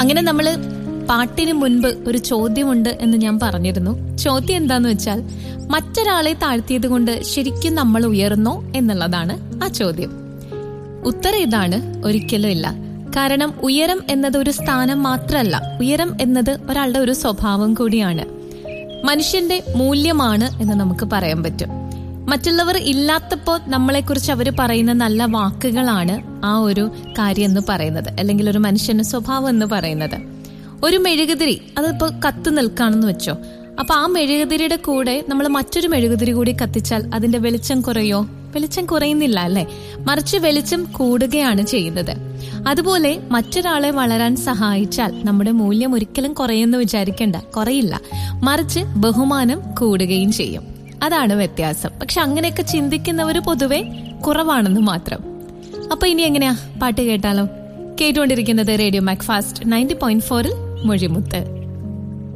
അങ്ങനെ നമ്മള് പാട്ടിന് മുൻപ് ഒരു ചോദ്യമുണ്ട് എന്ന് ഞാൻ പറഞ്ഞിരുന്നു ചോദ്യം എന്താന്ന് വെച്ചാൽ മറ്റൊരാളെ താഴ്ത്തിയത് കൊണ്ട് ശരിക്കും നമ്മൾ ഉയർന്നോ എന്നുള്ളതാണ് ആ ചോദ്യം ഉത്തരം ഇതാണ് ഒരിക്കലും ഇല്ല കാരണം ഉയരം എന്നത് ഒരു സ്ഥാനം മാത്രമല്ല ഉയരം എന്നത് ഒരാളുടെ ഒരു സ്വഭാവം കൂടിയാണ് മനുഷ്യന്റെ മൂല്യമാണ് എന്ന് നമുക്ക് പറയാൻ പറ്റും മറ്റുള്ളവർ ഇല്ലാത്തപ്പോൾ നമ്മളെക്കുറിച്ച് അവർ പറയുന്ന നല്ല വാക്കുകളാണ് ആ ഒരു കാര്യം എന്ന് പറയുന്നത് അല്ലെങ്കിൽ ഒരു മനുഷ്യന്റെ സ്വഭാവം എന്ന് പറയുന്നത് ഒരു മെഴുകുതിരി അതിപ്പോ കത്ത് നിൽക്കാണെന്ന് വെച്ചോ അപ്പൊ ആ മെഴുകുതിരിയുടെ കൂടെ നമ്മൾ മറ്റൊരു മെഴുകുതിരി കൂടി കത്തിച്ചാൽ അതിന്റെ വെളിച്ചം കുറയോ വെളിച്ചം കുറയുന്നില്ല അല്ലെ മറിച്ച് വെളിച്ചം കൂടുകയാണ് ചെയ്യുന്നത് അതുപോലെ മറ്റൊരാളെ വളരാൻ സഹായിച്ചാൽ നമ്മുടെ മൂല്യം ഒരിക്കലും കുറയുമെന്ന് വിചാരിക്കേണ്ട കുറയില്ല മറിച്ച് ബഹുമാനം കൂടുകയും ചെയ്യും അതാണ് വ്യത്യാസം പക്ഷെ അങ്ങനെയൊക്കെ ചിന്തിക്കുന്നവർ പൊതുവെ കുറവാണെന്ന് മാത്രം അപ്പൊ ഇനി എങ്ങനെയാ പാട്ട് കേട്ടാലോ കേട്ടുകൊണ്ടിരിക്കുന്നത് radio Mac fast ninety point ഫോറിൽ മൊഴിമുത്ത്